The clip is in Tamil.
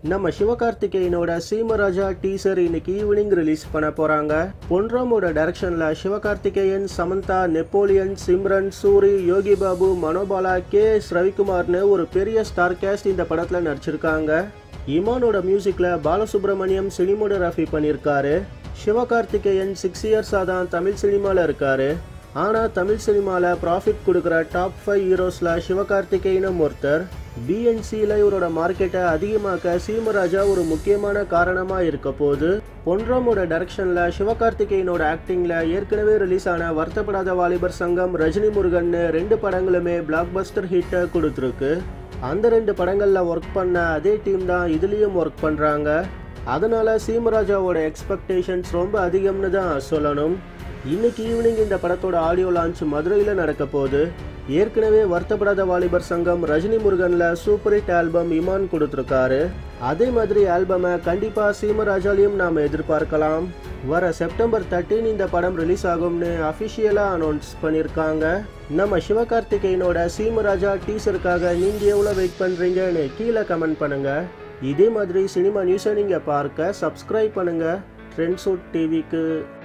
நம்ம சிவகார்த்திகேயனோட சீமராஜா டீசர் இன்னைக்கு ஈவினிங் ரிலீஸ் பண்ண போறாங்க பொன்ராமோட டைரக்ஷன்ல சிவகார்த்திகேயன் சமந்தா நெப்போலியன் சிம்ரன் சூரி யோகி பாபு மனோபாலா கே எஸ் ரவிக்குமார்னு ஒரு பெரிய ஸ்டார் கேஸ்ட் இந்த படத்துல நடிச்சிருக்காங்க இமானோட மியூசிக்ல பாலசுப்ரமணியம் சினிமோடோகிராஃபி பண்ணியிருக்காரு சிவகார்த்திகேயன் சிக்ஸ் இயர்ஸாக தான் தமிழ் சினிமாவில் இருக்காரு ஆனால் தமிழ் சினிமாவில் ப்ராஃபிட் கொடுக்குற டாப் ஃபைவ் ஹீரோஸில் சிவகார்த்திகேயனும் ஒருத்தர் பிஎன்சியில் இவரோட மார்க்கெட்டை அதிகமாக்க சீமராஜா ஒரு முக்கியமான காரணமாக இருக்க போது பொன்ராமோட டைரக்ஷனில் சிவகார்த்திகேயனோட ஆக்டிங்கில் ஏற்கனவே ரிலீஸ் ஆன வருத்தப்படாத வாலிபர் சங்கம் ரஜினி முருகன்னு ரெண்டு படங்களுமே பிளாக் பஸ்டர் ஹிட்டை கொடுத்துருக்கு அந்த ரெண்டு படங்களில் ஒர்க் பண்ண அதே டீம் தான் இதுலேயும் ஒர்க் பண்ணுறாங்க அதனால சீமராஜாவோட எக்ஸ்பெக்டேஷன்ஸ் ரொம்ப அதிகம்னு தான் சொல்லணும் இன்னைக்கு ஈவினிங் இந்த படத்தோட ஆடியோ லான்ச் மதுரையில் நடக்க போகுது ஏற்கனவே வருத்தப்படாத வாலிபர் சங்கம் ரஜினி முருகன்ல சூப்பர் ஹிட் ஆல்பம் இமான் கொடுத்துருக்காரு அதே மாதிரி ஆல்பமை கண்டிப்பாக சீமராஜாலையும் நாம் எதிர்பார்க்கலாம் வர செப்டம்பர் தேர்ட்டீன் இந்த படம் ரிலீஸ் ஆகும்னு அஃபிஷியலாக அனௌன்ஸ் பண்ணியிருக்காங்க நம்ம சிவகார்த்திகேயனோட சீமராஜா டீசருக்காக நீங்கள் எவ்வளோ வெயிட் பண்ணுறீங்கன்னு கீழே கமெண்ட் பண்ணுங்கள் இதே மாதிரி சினிமா நியூஸை நீங்கள் பார்க்க சப்ஸ்கிரைப் பண்ணுங்கள் ட்ரெண்ட்ஸுட் டிவிக்கு